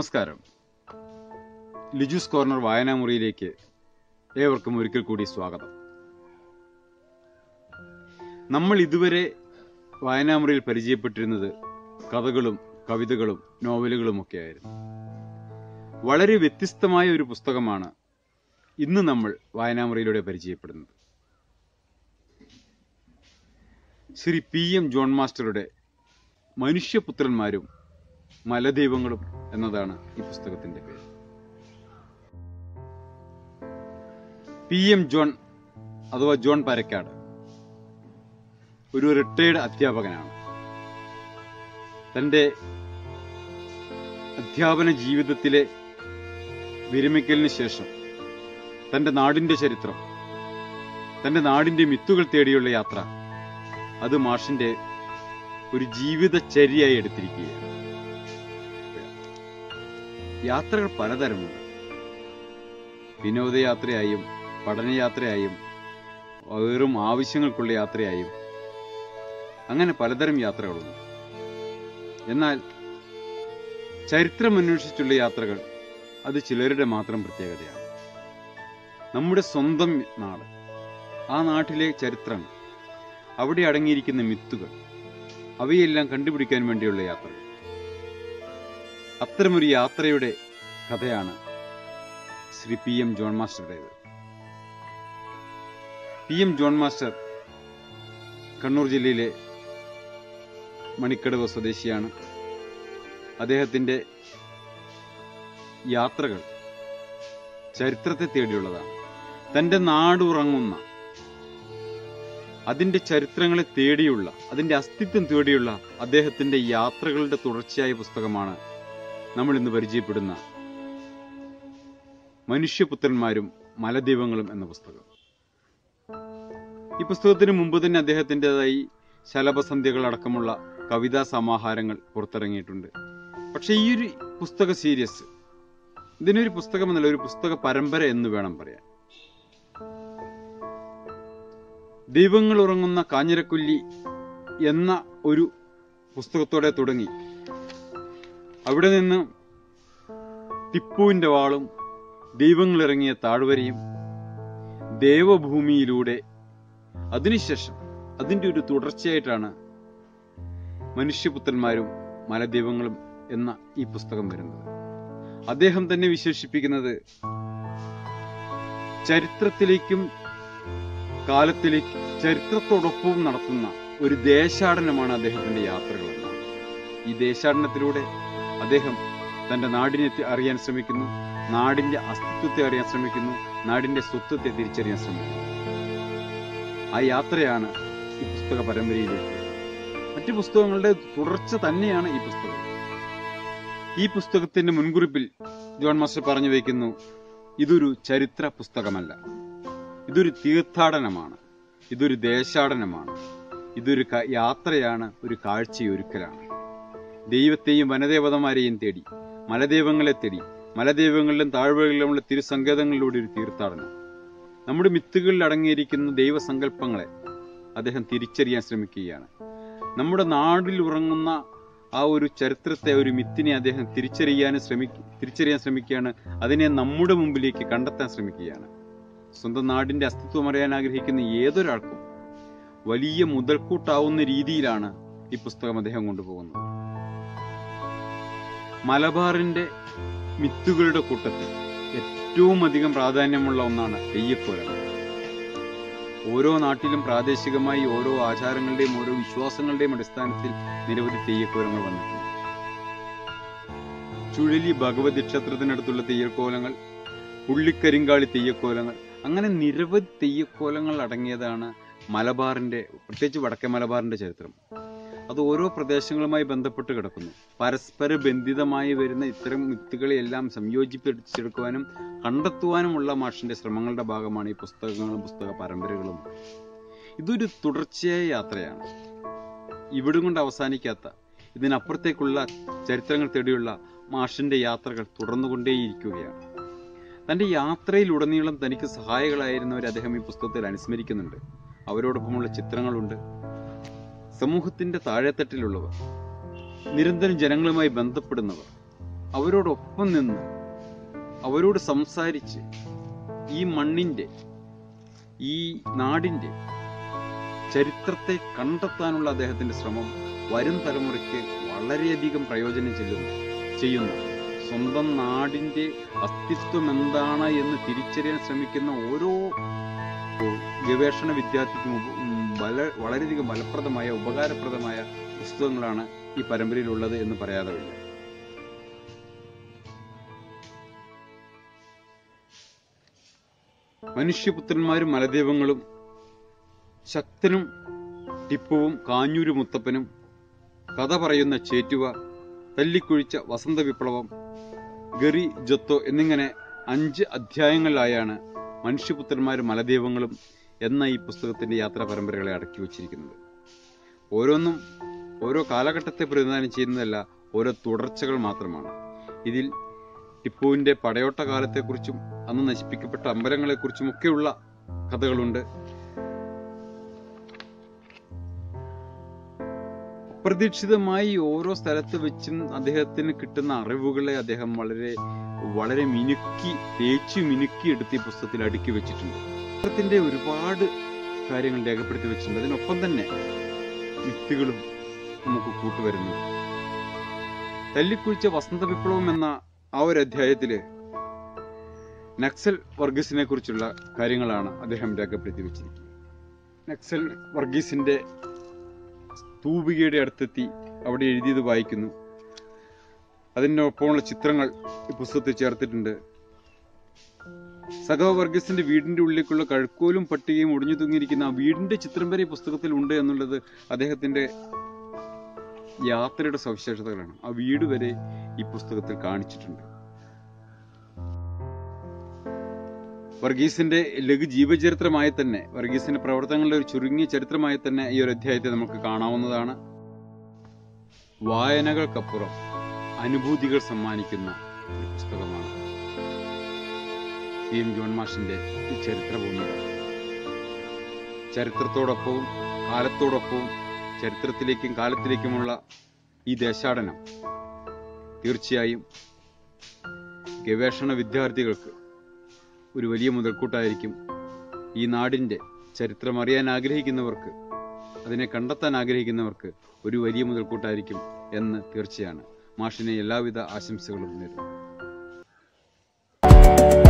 നമസ്കാരം ലിജുസ് കോർണർ വായനാമുറിയിലേക്ക് ഏവർക്കും ഒരിക്കൽ കൂടി സ്വാഗതം നമ്മൾ ഇതുവരെ വായനാമുറിയിൽ പരിചയപ്പെട്ടിരുന്നത് കഥകളും കവിതകളും നോവലുകളും ഒക്കെയായിരുന്നു വളരെ വ്യത്യസ്തമായ ഒരു പുസ്തകമാണ് ഇന്ന് നമ്മൾ വായനാമുറിയിലൂടെ പരിചയപ്പെടുന്നത് ശ്രീ പി എം ജോൺ മാസ്റ്ററുടെ മനുഷ്യപുത്രന്മാരും മലദൈവങ്ങളും എന്നതാണ് ഈ പുസ്തകത്തിന്റെ പേര് പി എം ജോൺ അഥവാ ജോൺ പരക്കാട് ഒരു റിട്ടയർഡ് അധ്യാപകനാണ് തന്റെ അധ്യാപന ജീവിതത്തിലെ വിരമിക്കലിന് ശേഷം തന്റെ നാടിന്റെ ചരിത്രം തന്റെ നാടിന്റെ മിത്തുകൾ തേടിയുള്ള യാത്ര അത് മാഷിന്റെ ഒരു ജീവിതചര്യയായി എടുത്തിരിക്കുകയാണ് യാത്രകൾ പലതരമുണ്ട് വിനോദയാത്രയായും പഠനയാത്രയായും വെറും ആവശ്യങ്ങൾക്കുള്ള യാത്രയായും അങ്ങനെ പലതരം യാത്രകളുണ്ട് എന്നാൽ ചരിത്രം അന്വേഷിച്ചുള്ള യാത്രകൾ അത് ചിലരുടെ മാത്രം പ്രത്യേകതയാണ് നമ്മുടെ സ്വന്തം നാട് ആ നാട്ടിലെ ചരിത്രങ്ങൾ അവിടെ അടങ്ങിയിരിക്കുന്ന മിത്തുകൾ അവയെല്ലാം കണ്ടുപിടിക്കാൻ വേണ്ടിയുള്ള യാത്രകൾ അത്തരമൊരു യാത്രയുടെ കഥയാണ് ശ്രീ പി എം ജോൺ മാസ്റ്ററുടേത് P M John master Kannur ജില്ലയിലെ മണിക്കടവ് സ്വദേശിയാണ് അദ്ദേഹത്തിന്റെ യാത്രകൾ ചരിത്രത്തെ തേടിയുള്ളതാണ് തന്റെ നാടുറങ്ങുന്ന അതിന്റെ ചരിത്രങ്ങളെ തേടിയുള്ള അതിന്റെ അസ്തിത്വം തേടിയുള്ള അദ്ദേഹത്തിന്റെ യാത്രകളുടെ തുടർച്ചയായ പുസ്തകമാണ് നമ്മൾ ഇന്ന് പരിചയപ്പെടുന്ന മനുഷ്യപുത്രന്മാരും മലദൈവങ്ങളും എന്ന പുസ്തകം ഈ പുസ്തകത്തിന് മുമ്പ് തന്നെ അദ്ദേഹത്തിൻ്റെതായി ശലഭസന്ധ്യകൾ അടക്കമുള്ള കവിതാ സമാഹാരങ്ങൾ പുറത്തിറങ്ങിയിട്ടുണ്ട് പക്ഷെ ഈ ഒരു പുസ്തക സീരീസ് ഇതിനൊരു പുസ്തകം എന്നല്ല ഒരു പുസ്തക പരമ്പര എന്ന് വേണം പറയാൻ ദൈവങ്ങൾ ഉറങ്ങുന്ന കാഞ്ഞിരക്കൊല്ലി എന്ന ഒരു പുസ്തകത്തോടെ തുടങ്ങി അവിടെ നിന്ന് ടിപ്പുവിന്റെ വാളും ദൈവങ്ങൾ ഇറങ്ങിയ താഴ്വരയും ദേവഭൂമിയിലൂടെ അതിനുശേഷം അതിന്റെ ഒരു തുടർച്ചയായിട്ടാണ് മനുഷ്യപുത്രന്മാരും മലദൈവങ്ങളും എന്ന ഈ പുസ്തകം വരുന്നത് അദ്ദേഹം തന്നെ വിശേഷിപ്പിക്കുന്നത് ചരിത്രത്തിലേക്കും കാലത്തിലേക്കും ചരിത്രത്തോടൊപ്പവും നടത്തുന്ന ഒരു ദേശാടനമാണ് അദ്ദേഹത്തിന്റെ യാത്രകൾ എന്നാണ് ഈ ദേശാടനത്തിലൂടെ അദ്ദേഹം തന്റെ നാടിനെ തി- അറിയാൻ ശ്രമിക്കുന്നു നാടിന്റെ അസ്തിത്വത്തെ അറിയാൻ ശ്രമിക്കുന്നു നാടിന്റെ സ്വത്വത്തെ തിരിച്ചറിയാൻ ശ്രമിക്കുന്നു ആ യാത്രയാണ് ഈ പുസ്തക പരമ്പരയിലേക്ക് മറ്റു പുസ്തകങ്ങളുടെ തുടർച്ച തന്നെയാണ് ഈ പുസ്തകം ഈ പുസ്തകത്തിന്റെ മുൻകുറിപ്പിൽ ജോൺ മാസ്റ്റർ പറഞ്ഞു വയ്ക്കുന്നു ഇതൊരു ചരിത്ര പുസ്തകമല്ല ഇതൊരു തീർത്ഥാടനമാണ് ഇതൊരു ദേശാടനമാണ് ഇതൊരു ക- യാത്രയാണ് ഒരു കാഴ്ചയൊരുക്കലാണ് ദൈവത്തെയും വനദേവതമാരെയും തേടി മലദൈവങ്ങളെ തേടി മലദൈവങ്ങളിലും താഴ്വരകളിലുമുള്ള തിരുസങ്കേതങ്ങളിലൂടെ ഒരു തീർത്ഥാടനം നമ്മുടെ മിത്തുകളിൽ അടങ്ങിയിരിക്കുന്ന ദൈവസങ്കല്പങ്ങളെ അദ്ദേഹം തിരിച്ചറിയാൻ ശ്രമിക്കുകയാണ് നമ്മുടെ നാടിൽ ഉറങ്ങുന്ന ആ ഒരു ചരിത്രത്തെ ഒരു മിത്തിനെ അദ്ദേഹം തിരിച്ചറിയാനും ശ്രമി തിരിച്ചറിയാൻ ശ്രമിക്കുകയാണ് അതിനെ നമ്മുടെ മുമ്പിലേക്ക് കണ്ടെത്താൻ ശ്രമിക്കുകയാണ് സ്വന്തം നാടിന്റെ അസ്തിത്വം അറിയാൻ ആഗ്രഹിക്കുന്ന ഏതൊരാൾക്കും വലിയ മുതൽക്കൂട്ടാവുന്ന രീതിയിലാണ് ഈ പുസ്തകം അദ്ദേഹം കൊണ്ടുപോകുന്നത് മലബാറിന്റെ മിത്തുകളുടെ കൂട്ടത്തിൽ ഏറ്റവും അധികം പ്രാധാന്യമുള്ള ഒന്നാണ് തെയ്യക്കോലം ഓരോ നാട്ടിലും പ്രാദേശികമായി ഓരോ ആചാരങ്ങളുടെയും ഓരോ വിശ്വാസങ്ങളുടെയും അടിസ്ഥാനത്തിൽ നിരവധി തെയ്യക്കോലങ്ങൾ വന്നിട്ടുണ്ട് ചുഴലി ഭഗവതി ക്ഷേത്രത്തിനടുത്തുള്ള തെയ്യക്കോലങ്ങൾ പുള്ളിക്കരിങ്കാളി തെയ്യക്കോലങ്ങൾ അങ്ങനെ നിരവധി തെയ്യക്കോലങ്ങൾ അടങ്ങിയതാണ് മലബാറിന്റെ പ്രത്യേകിച്ച് വടക്കേ മലബാറിന്റെ ചരിത്രം അത് ഓരോ പ്രദേശങ്ങളുമായി ബന്ധപ്പെട്ട് കിടക്കുന്നു പരസ്പര ബന്ധിതമായി വരുന്ന ഇത്തരം മിത്തുകളെയെല്ലാം സംയോജിപ്പിച്ചെടുക്കുവാനും കണ്ടെത്തുവാനുമുള്ള മാഷിന്റെ ശ്രമങ്ങളുടെ ഭാഗമാണ് ഈ പുസ്തകങ്ങളും പുസ്തക പരമ്പരകളും ഇതൊരു തുടർച്ചയായ യാത്രയാണ് ഇവിടം കൊണ്ട് അവസാനിക്കാത്ത ഇതിനപ്പുറത്തേക്കുള്ള ചരിത്രങ്ങൾ തേടിയുള്ള മാഷിന്റെ യാത്രകൾ തുടർന്നുകൊണ്ടേയിരിക്കുകയാണ് തന്റെ യാത്രയിലുടനീളം തനിക്ക് സഹായികളായിരുന്നവരെ അദ്ദേഹം ഈ പുസ്തകത്തിൽ അനുസ്മരിക്കുന്നുണ്ട് അവരോടൊപ്പമുള്ള ചിത്രങ്ങളുണ്ട് സമൂഹത്തിന്റെ താഴെത്തട്ടിലുള്ളവർ നിരന്തരം ജനങ്ങളുമായി ബന്ധപ്പെടുന്നവർ അവരോടൊപ്പം നിന്ന് അവരോട് സംസാരിച്ച് ഈ മണ്ണിന്റെ ഈ നാടിന്റെ ചരിത്രത്തെ കണ്ടെത്താനുള്ള അദ്ദേഹത്തിന്റെ ശ്രമം വരും തലമുറയ്ക്ക് വളരെയധികം പ്രയോജനം ചെല്ലുന്നു ചെയ്യുന്നു സ്വന്തം നാടിന്റെ അസ്തിത്വം എന്താണ് എന്ന് തിരിച്ചറിയാൻ ശ്രമിക്കുന്ന ഓരോ ഗവേഷണ വിദ്യാർത്ഥിക്കും ഉപ- ഉം ബല വളരെയധികം ഫലപ്രദമായ ഉപകാരപ്രദമായ പുസ്തകങ്ങളാണ് ഈ പരമ്പരയിലുള്ളത് എന്ന് പറയാതെ വയ്യ മനുഷ്യപുത്രന്മാരും മലദൈവങ്ങളും ശക്തനും ടിപ്പുവും കാഞ്ഞൂര് മുത്തപ്പനും കഥ പറയുന്ന ചേറ്റുവ തല്ലിക്കുഴിച്ച വസന്ത വിപ്ലവം ഗറി ജൊത്തോ എന്നിങ്ങനെ അഞ്ച് അധ്യായങ്ങളിലായാണ് മനുഷ്യപുത്രന്മാരും മലദൈവങ്ങളും എന്ന ഈ പുസ്തകത്തിന്റെ യാത്രാ പരമ്പരകളെ അടക്കി വച്ചിരിക്കുന്നത് ഓരോന്നും ഓരോ കാലഘട്ടത്തെ പ്രതിനിധാനം ചെയ്യുന്നതല്ല ഓരോ തുടർച്ചകൾ മാത്രമാണ് ഇതിൽ ടിപ്പുവിന്റെ പടയോട്ട കാലത്തെക്കുറിച്ചും അന്ന് നശിപ്പിക്കപ്പെട്ട അമ്പലങ്ങളെക്കുറിച്ചും ഒക്കെയുള്ള കഥകളുണ്ട് അപ്രതീക്ഷിതമായി ഓരോ സ്ഥലത്ത് വെച്ചും അദ്ദേഹത്തിന് കിട്ടുന്ന അറിവുകളെ അദ്ദേഹം വളരെ വളരെ മിനുക്കി തേച്ചു മിനുക്കി എടുത്ത് ഈ പുസ്തകത്തിൽ അടുക്കി വെച്ചിട്ടുണ്ട് പുസ്തകത്തിന്റെ ഒരുപാട് കാര്യങ്ങൾ രേഖപ്പെടുത്തി വെച്ചിട്ടുണ്ട് അതിനൊപ്പം തന്നെ യുക്തികളും നമുക്ക് കൂട്ടുവരുന്നു തല്ലിക്കുഴിച്ച വസന്ത വിപ്ലവം എന്ന ആ ഒരു അധ്യായത്തില് നക്സൽ വർഗീസിനെ കുറിച്ചുള്ള കാര്യങ്ങളാണ് അദ്ദേഹം രേഖപ്പെടുത്തി വെച്ചിരിക്കുന്നത് നക്സൽ വർഗീസിന്റെ തൂപികയുടെ അടുത്തെത്തി അവിടെ എഴുതിയത് വായിക്കുന്നു അതിനൊപ്പമുള്ള ചിത്രങ്ങൾ ഈ പുസ്തകത്തിൽ ചേർത്തിട്ടുണ്ട് സഖാവ് വർഗീസിന്റെ വീടിന്റെ ഉള്ളിലേക്കുള്ള കഴുക്കോലും പട്ടികയും ഒടിഞ്ഞു തൂങ്ങിയിരിക്കുന്ന ആ വീടിന്റെ ചിത്രം വരെ ഈ പുസ്തകത്തിൽ ഉണ്ട് എന്നുള്ളത് അദ്ദേഹത്തിന്റെ യാത്രയുടെ സവിശേഷതകളാണ് ആ വീട് വരെ ഈ പുസ്തകത്തിൽ കാണിച്ചിട്ടുണ്ട് വർഗീസിന്റെ ലഘു ജീവചരിത്രമായി തന്നെ വർഗീസിന്റെ പ്രവർത്തനങ്ങളുടെ ഒരു ചുരുങ്ങിയ ചരിത്രമായി തന്നെ ഈ ഒരു അധ്യായത്തെ നമുക്ക് കാണാവുന്നതാണ് വായനകൾക്കപ്പുറം അനുഭൂതികൾ സമ്മാനിക്കുന്ന ഒരു പുസ്തകമാണ് പി എം ജോൺ മാഷിന്റെ ഈ ചരിത്രഭൂമിക ചരിത്രത്തോടൊപ്പവും കാലത്തോടൊപ്പവും ചരിത്രത്തിലേക്കും കാലത്തിലേക്കുമുള്ള ഈ ദേശാടനം തീർച്ചയായും ഗവേഷണ വിദ്യാർത്ഥികൾക്ക് ഒരു വലിയ മുതൽക്കൂട്ടായിരിക്കും ഈ നാടിന്റെ ചരിത്രം അറിയാൻ ആഗ്രഹിക്കുന്നവർക്ക് അതിനെ കണ്ടെത്താൻ ആഗ്രഹിക്കുന്നവർക്ക് ഒരു വലിയ മുതൽക്കൂട്ടായിരിക്കും എന്ന് തീർച്ചയാണ് മാഷിനെ എല്ലാവിധ ആശംസകളും നേരുന്നു